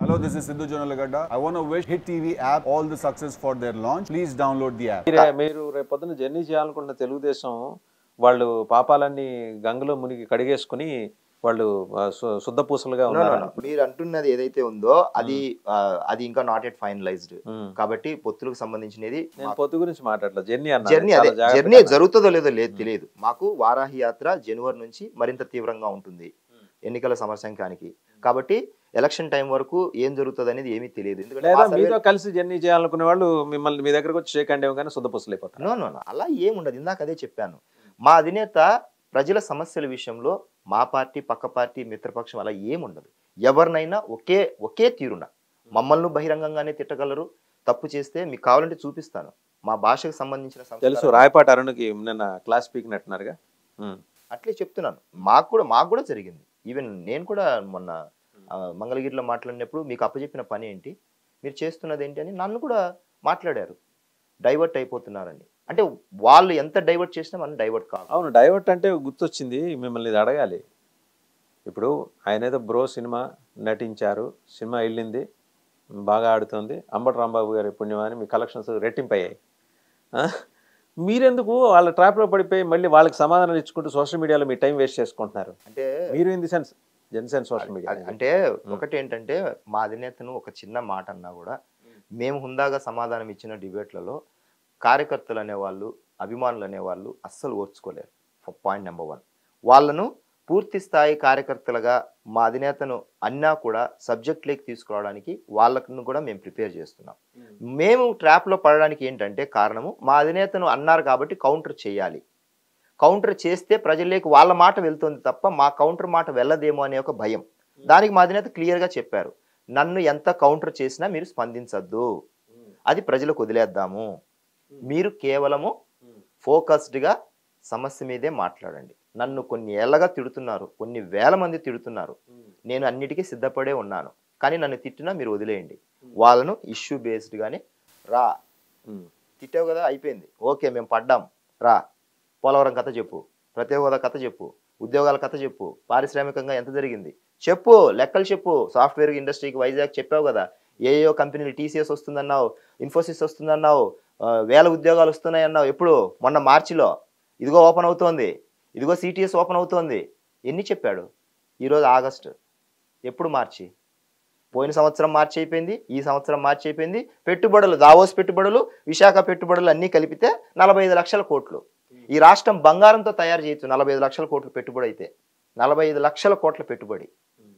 Hello, this is Sidhu Jonalagada. I want to wish Hit TV app all the success for their launch. Please download the app. మీరే మీరు రేపు పొద్దున journey చేయాలనుకున్న తెలుగుదేశం వాళ్ళు పాపాలన్నీ గంగలో మునిగి కడిగేసుకుని వాళ్ళు ఆ, సు- శుద్ధ పూసలుగా No, no, ఉన్నారు no. మీరు అంటున్నది ఏదైతే ఉందో అది ఆ, అది ఇంకా నాట్ ఎట్ ఫైనలైజ్డ్ మ్మ్. కాబట్టి పొత్తులకు సంబంధించినది నేను పొత్తు గురించి మాట్లాడలేదు జర్నీ అన్న జర్నీ అదే జర్నీ జరుగుతుందో లేదో లేదు తెలియదు మాకు వారాహి యాత్ర జనవరి నుంచి మరింత తీవ్రంగా ఉంటుంది ఎన్నికల సమరశంకానికి కాబట్టి ఎలక్షన్ టైం వరకు ఏం జరుగుతుంది అనేది ఏమీ తెలియదు ఎందుకంటే లేదా మా సర్వే- మీతో కలిసి జర్నీ చేయాలనుకునే వాళ్ళు మిమ్మల్ని మీ దగ్గరకు వచ్చి షేక్ అండ్ కానీ శుద్ధ పూసలు అయిపోతారు నో నో నో అలా ఏముండదు ఇందాక అదే చెప్పాను మా అధినేత ప్రజల సమస్యల విషయంలో మా పార్టీ పక్క పార్టీ మిత్రపక్షం అలా ఏముండదు ఎవరినైనా ఒకే ఒకే తీరున మమ్మల్ని బహిరంగంగానే తిట్టగలరు తప్పు చేస్తే మీకు కావాలంటే చూపిస్తాను మా భాషకు సంబంధించిన తెలుసు సంస్కారాలు- రాయపాటి అరుణ్కి నిన్న క్లాస్ పీకినట్టున్నారుగా ఉమ్. అట్లే చెప్తున్నాను మాకు కూడా మాకు కూడా జరిగింది ఈవెన్ నేను కూడా మొన్న ఆ, మంగళగిరిలో మాట్లాడినప్పుడు మీకు అప్పచెప్పిన పని ఏంటి మీరు చేస్తున్నది ఏంటి అని నన్ను కూడా మాట్లాడారు డైవర్ట్ అయిపోతున్నారని అంటే వాళ్ళు ఎంత డైవర్ట్ చేసినా మనం డైవర్ట్ కాదు అవును డైవర్ట్ అంటే గుర్తొచ్చింది మిమ్మల్ని ఇది అడగాలి ఇప్పుడు ఆయన ఏదో బ్రో సినిమా నటించారు సినిమా వెళ్ళింది బాగా ఆడుతుంది అంబటి రాంబాబు గారి పుణ్యమాని మీ కలెక్షన్స్ రెట్టింపయ్యాయి ఆ? మీరెందుకు వాళ్ళ ట్రాప్లో పడిపోయి మళ్ళీ వాళ్ళకి సమాధానం ఇచ్చుకుంటూ సోషల్ మీడియాలో మీ టైం వేస్ట్ చేసుకుంటున్నారు అంటే మీరు ఇన్ ది సెన్స్ జెన్సెన్ సోషల్ మీడియా అది- అంటే ఒకటి ఏంటంటే మా అధినేతను ఒక చిన్న మాట అన్నా కూడా మేము హుందాగా సమాధానం ఇచ్చిన డిబేట్లలో కార్యకర్తలు అనేవాళ్ళు అభిమానులు అనేవాళ్ళు అస్సలు ఓర్చుకోలేరు పాయింట్ నెంబర్ వన్ వాళ్ళను పూర్తి స్థాయి కార్యకర్తలుగా మా అధినేతను అన్నా కూడా సబ్జెక్ట్లోకి తీసుకురావడానికి వాళ్ళను కూడా మేము ప్రిపేర్ చేస్తున్నాం మేము ట్రాప్లో పడడానికి ఏంటంటే కారణము మా అధినేతను అన్నారు కాబట్టి కౌంటర్ చేయాలి కౌంటర్ చేస్తే ప్రజల్లోకి వాళ్ళ మాట వెళ్తుంది తప్ప మా కౌంటర్ మాట వెళ్ళదేమో అనే ఒక భయం దానికి మా అధినేత క్లియర్గా చెప్పారు నన్ను ఎంత కౌంటర్ చేసినా మీరు స్పందించద్దు అది ప్రజలకు వదిలేద్దాము మీరు కేవలము ఫోకస్డ్గా సమస్య మీదే మాట్లాడండి నన్ను కొన్ని ఏళ్ళగా తిడుతున్నారు కొన్ని వేల మంది తిడుతున్నారు నేను అన్నిటికీ సిద్ధపడే ఉన్నాను కానీ నన్ను తిట్టినా మీరు వదిలేయండి వాళ్ళను ఇష్యూ బేస్డ్గానే రా తిట్టావు కదా అయిపోయింది ఓకే మేము పడ్డాం రా పోలవరం కథ చెప్పు ప్రత్యేక హోదా కథ చెప్పు ఉద్యోగాల కథ చెప్పు పారిశ్రామికంగా ఎంత జరిగింది చెప్పు లెక్కలు చెప్పు సాఫ్ట్వేర్ ఇండస్ట్రీకి వైజాగ్ చెప్పావు కదా ఏయో కంపెనీలు టీసీఎస్ వస్తుందన్నావు ఇన్ఫోసిస్ వస్తుందన్నావు ఆ, వేల ఉద్యోగాలు వస్తున్నాయి అన్నావు ఎప్పుడు మొన్న మార్చిలో ఇదిగో ఓపెన్ అవుతోంది ఇదిగో సిటీఎస్ ఓపెన్ అవుతోంది ఎన్ని చెప్పాడు ఈరోజు ఆగస్టు ఎప్పుడు మార్చి పోయిన సంవత్సరం మార్చి అయిపోయింది ఈ సంవత్సరం మార్చి అయిపోయింది పెట్టుబడులు దావోస్ పెట్టుబడులు విశాఖ పెట్టుబడులు అన్నీ కలిపితే నలభై ఐదు లక్షల కోట్లు ఈ రాష్ట్రం బంగారంతో తయారు చేయొచ్చు నలభై ఐదు లక్షల కోట్లు పెట్టుబడి అయితే నలభై ఐదు లక్షల కోట్ల పెట్టుబడి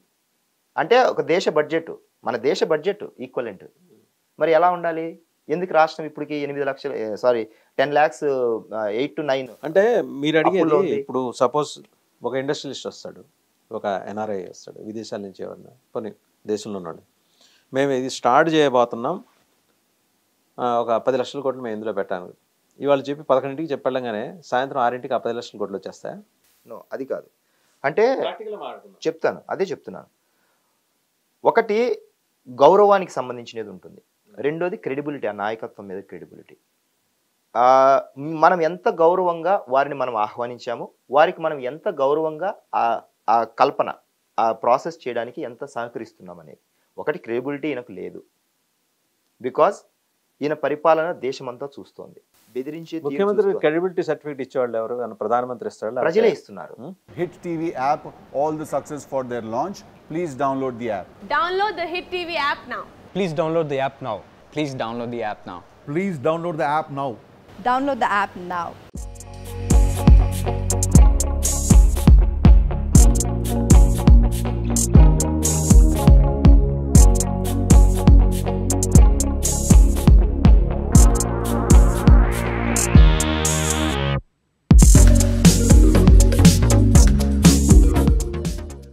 అంటే ఒక దేశ బడ్జెట్ మన దేశ బడ్జెట్ ఈక్వలెంట్ మరి ఎలా ఉండాలి ఎందుకు రాష్ట్రం ఇప్పటికి ఎనిమిది లక్షలు sorry ten lakhs eight to nine అంటే మీరు అప్పుల్లో అడిగేది ఉంది. ఇప్పుడు సపోజ్ ఒక ఇండస్ట్రియలిస్ట్ వస్తాడు ఒక ఎన్ఆర్ఐ వస్తాడు విదేశాల నుంచి ఎవరన్నా కొన్ని దేశంలో ఉన్నాడు మేము ఇది స్టార్ట్ చేయబోతున్నాం ఆ, ఒక పది లక్షల కోట్లు మేము ఇందులో పెట్టాను ఇవాళ చెప్పి పదకొండింటికి చెప్పెళ్ళంగానే సాయంత్రం ఆరింటికి ఆ పది లక్షల కోట్లు వచ్చేస్తాయా నో అది కాదు అంటే చెప్తాను అదే చెప్తున్నాను ఒకటి గౌరవానికి సంబంధించినది ఉంటుంది రెండోది క్రెడిబిలిటీ ఆ నాయకత్వం మీద క్రెడిబిలిటీ మనం ఎంత గౌరవంగా వారిని మనం ఆహ్వానించాము వారికి మనం ఎంత గౌరవంగా ఆ ఆ కల్పన ఆ ప్రాసెస్ చేయడానికి ఎంత సహకరిస్తున్నాం అనేది ఒకటి క్రెడిబిలిటీ ఈయనకు లేదు బికాజ్ ఈయన పరిపాలన దేశమంతా చూస్తోంది బెదిరించే తీరు ముఖ్యమంత్రి చూస్తోంది. క్రెడిబిలిటీ సర్టిఫికేట్ ఇచ్చేవాళ్ళు ఎవరు అని ప్రధానమంత్రి ఇస్తాడు లేకపోతే- ప్రజలే ఇస్తున్నారు Hit TV app all the success for their launch. Please download the app. Download the Hit TV app now. Please download the app now. Please download the app now. Please download the app now. Download the app now.